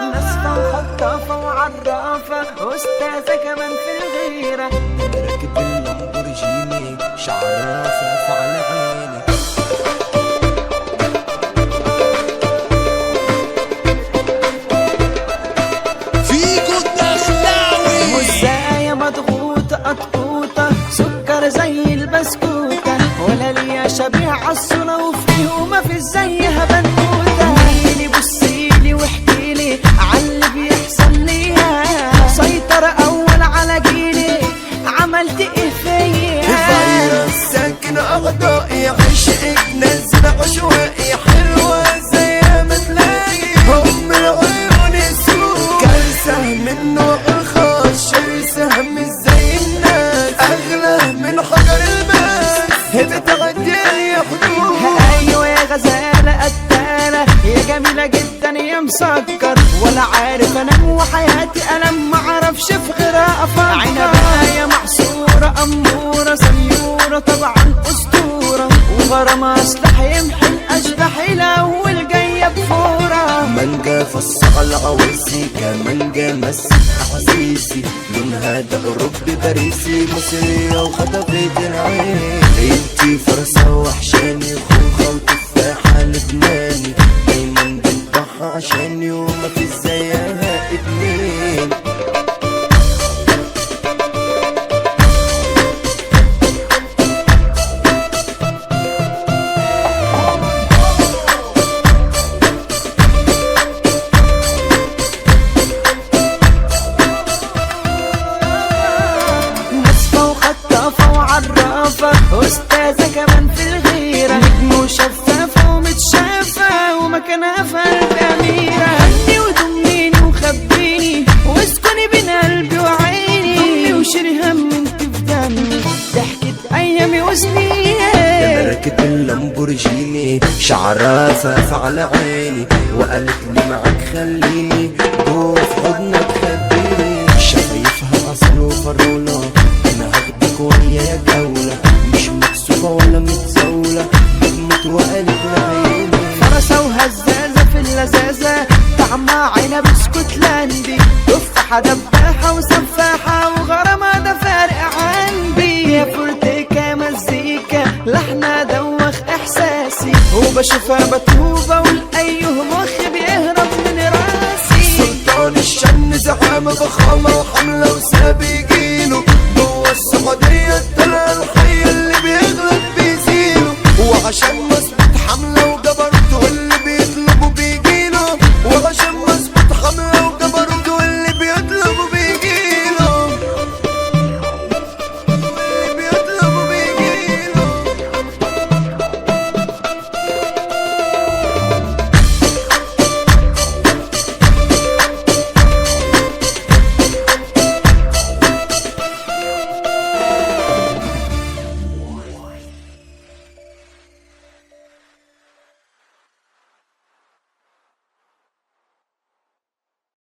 نصفة وخطافة وعرافة أستاذة كمان في الغيرة راكب اللامبورجيني شعرها فاف على عيني فيكو الدخلاوي وازاي مضغوطة قطقوطة سكر زي البسكوتة ولا ليا شبيع عالصورة وفيه وما في زيها بنوتة قوليلي بصيلي واحكيلي عاللي بيحصل ليها سيطرة أول على جيلي عملت ايه فيا فيروس ساكن أعضائي عشقك نزل عشوائي حلوة زي ما تلاقي هم العيون السوق كارثة من نوع الخاص شرسة مش زي الناس أغلى من حجر الماس بتعدي أي حدود ايوه يا غزالة قتالة يا جميلة جدا يا مسكر ولا عارف انام وحياتي الم معرفش في غيرها افكر عنبها يا محصورة امورة سيورة طبعا اسطورة وغرام اسلح يمحي الاشباح الاول جاية بفورة مانجا فص على عويسي كمانجا مسك احاسيسي لونها ده اوروبي باريسي مصرية وخطفت العين انتي فرصة وحشاني خوخة وتفاحة لبناني دايما بنضحى عشاني وما في زيها اتنين نصفة وخطافة وعرافة أستاذة كمان في الغيرة نجم وشفافة ومتشافة ومكانها في قلب أميرة هدي وضميني وخبيني واسكني بين قلبي وعيني ضمي وشيلي هم انت في دمي ضحكة أيامي وسنيني راكب اللامبورجيني شعرها فاف على عيني وقالت لي معاك خليني جوه في حضنك خبيني شفايفها اصل وفرولة انا هاخدك ويا جولة مش مكسوفة ولا متزولة بتموت وقالت لعيني فرسة وهزازة في اللذاذة طعمها عنب اسكتلندي تفاحة دباحة وسفاحة وغرامة ده فارق عن بي يا فورتيكا مزيكا لحنها دوخ احساسي وبشوفها بتوبة